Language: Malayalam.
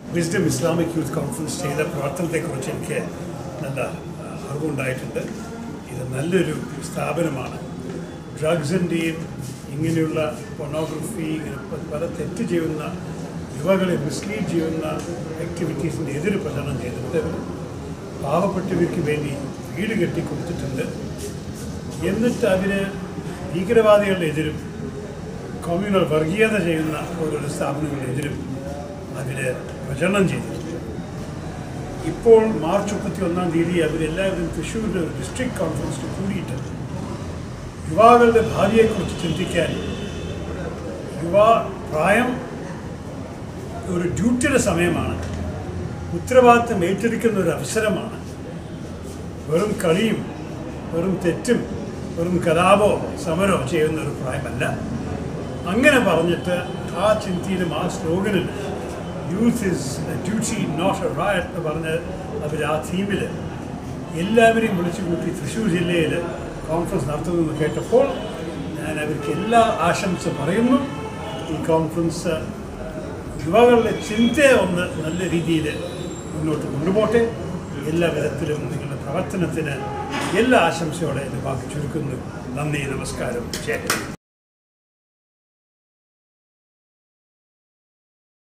വിസ്ഡം ഇസ്ലാമിക് യൂത്ത് കോൺഫറൻസ് ചെയ്ത പ്രവർത്തനത്തെക്കുറിച്ച് എനിക്ക് നല്ല ആ, അറിവുണ്ടായിട്ടുണ്ട് ഇത് നല്ലൊരു സ്ഥാപനമാണ് ഡ്രഗ്സിൻ്റെയും ഇങ്ങനെയുള്ള പൊണോഗ്രഫി ഇങ്ങനെ പ- പല തെറ്റ് ചെയ്യുന്ന യുവകളെ മിസ്ലീഡ് ചെയ്യുന്ന ആക്ടിവിറ്റീസിൻ്റെ എതിര് പ്രചരണം ചെയ്തിട്ട് പാവപ്പെട്ടവർക്ക് വേണ്ടി വീട് കെട്ടി കൊടുത്തിട്ടുണ്ട് എന്നിട്ട് അതിന് ഭീകരവാദികളുടെ എതിരും കമ്മ്യൂണൽ വർഗീയത ചെയ്യുന്ന ഓരോരോ സ്ഥാപനങ്ങളെതിരും അതിൽ പ്രചരണം ചെയ്തിട്ടുണ്ട് ഇപ്പോൾ മാർച്ച് മുപ്പത്തി ഒന്നാം തീയതി അവരെല്ലാവരും തൃശ്ശൂരിൻ്റെ ഒരു ഡിസ്ട്രിക്ട് കോൺഫറൻസിൽ കൂടിയിട്ട് യുവാക്കളുടെ ഭാവിയെക്കുറിച്ച് ചിന്തിക്കാൻ യുവാ പ്രായം ഒരു ഡ്യൂട്ടിയുടെ സമയമാണ് ഉത്തരവാദിത്തം ഏറ്റെടുക്കുന്ന ഒരു അവസരമാണ് വെറും കളിയും വെറും തെറ്റും വെറും കലാപോ സമരോ ചെയ്യുന്ന ഒരു പ്രായമല്ല അങ്ങനെ പറഞ്ഞിട്ട് ആ ചിന്തയിലും ആ സ്ലോഗനിൽ youth is duty not a right എന്ന് പറഞ്ഞ് അവർ ആ തീമിൽ എല്ലാവരെയും വിളിച്ചു കൂട്ടി തൃശ്ശൂർ ജില്ലയിൽ കോൺഫറൻസ് നടത്തുമെന്ന് കേട്ടപ്പോൾ ഞാൻ അവർക്ക് എല്ലാ ആശംസ പറയുന്നു ഈ കോൺഫറൻസ് യുവാക്കളുടെ ചിന്തയെ ഒന്ന് നല്ല രീതിയിൽ മുന്നോട്ട് കൊണ്ടുപോട്ടെ എല്ലാ വിധത്തിലും നിങ്ങളുടെ പ്രവർത്തനത്തിന് എല്ലാ ആശംസയോടെ എൻ്റെ വാക്ക് ചുരുക്കുന്നു നന്ദി നമസ്കാരം ശരി